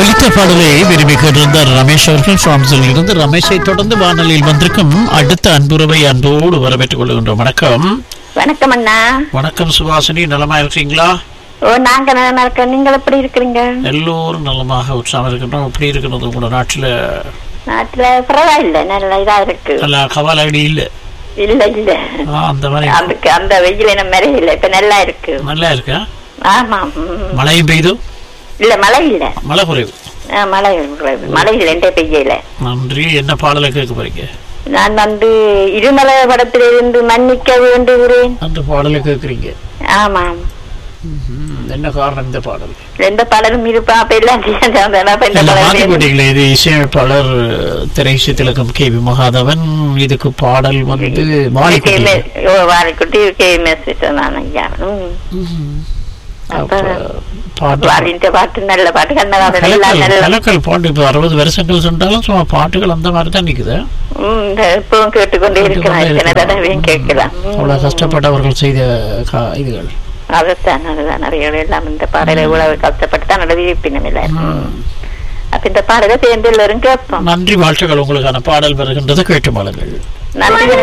ஒலித்த பாடலை விரும்பி கேட்டிருந்தார் ரமேஷ் அவர்கள் பிரான்சில் இருந்து ரமேஷை தொடர்ந்து வானொலியில் வந்திருக்கும் அடுத்த அன்புறவை அன்போடு வரவேற்றுக் கொள்கின்றோம் வணக்கம் வணக்கம் அண்ணா வணக்கம் சுபாசினி நலமா இருக்கீங்களா ஓ நாங்க நல்லா இருக்கோம் நீங்கள் எப்படி இருக்கிறீங்க எல்லோரும் நலமாக உற்சாகம் இருக்கின்றோம் எப்படி இருக்கிறது உங்களோட நாட்டில் நாட்டுல பரவாயில்ல நல்ல இதா இருக்கு நல்ல கவலை இல்லை இல்ல இல்ல ஆ, அந்த மாதிரி அதுக்கு அந்த வெயில் என்ன மாதிரி இல்ல இப்ப நல்லா இருக்கு நல்லா இருக்கா ஆமா ம். மழையும் பெய்து இல்ல மழை இல்ல மழை குறைவு ஆ, மழை குறைவு. மழை இல்ல எந்த பெய்யல நன்றி என்ன பாடலை கேட்க போறீங்க நான் வந்து இருமலை படத்திலிருந்து மன்னிக்க வேண்டுகிறேன் அந்த பாடலை கேட்குறீங்க ஆமாம் என்ன காரணம் இந்த பாடல் எந்த பலரும் இருப்பா அப்ப எல்லாம் சேர்ந்து வந்தேன். அப்ப இந்த இல்ல பலரும் மாத்தி போட்டீங்களே இது இசையமைப்பாளர் திரைசி திலகம் கே வி மகாதவன் இதுக்கு பாடல் வந்து மாலிகுடி KMS ஓ, வாரிக்குட்டி கேஎம்எஸ் நான் ஐயா ம். அப்ப பாட்டு வாரின்ற பாட்டு நல்ல பாட்டு கண்ணதாசன் எல்லாம் கலக்கல் நல்ல கலக்கல் பாட்டு இப்போ அறுபது வருஷங்கள் சொன்னாலும் சும்மா பாட்டுகள் அந்த மாதிரி தான் நிக்குது ம், இந்த இப்பவும் கேட்டுக்கொண்டே இருக்கிறான் இத்தனை தடவையும் கேட்கலாம் ம். அவ்வளவு கஷ்டப்பட்டவர்கள் செய்த கா- இதுகள் அதுதான் அதுதான் நிறைய எல்லாம் இந்த பாடலை இவ்வளவு கஷ்டப்பட்டு தான் நடவி பின்னம் இல்லை அப்ப இந்த பாடலை சேர்ந்து எல்லாரும் கேட்போம் நன்றி வாழ்த்துக்கள் உங்களுக்கான பாடல் வருகின்றது கேட்டு மாளுங்கள் நன்றி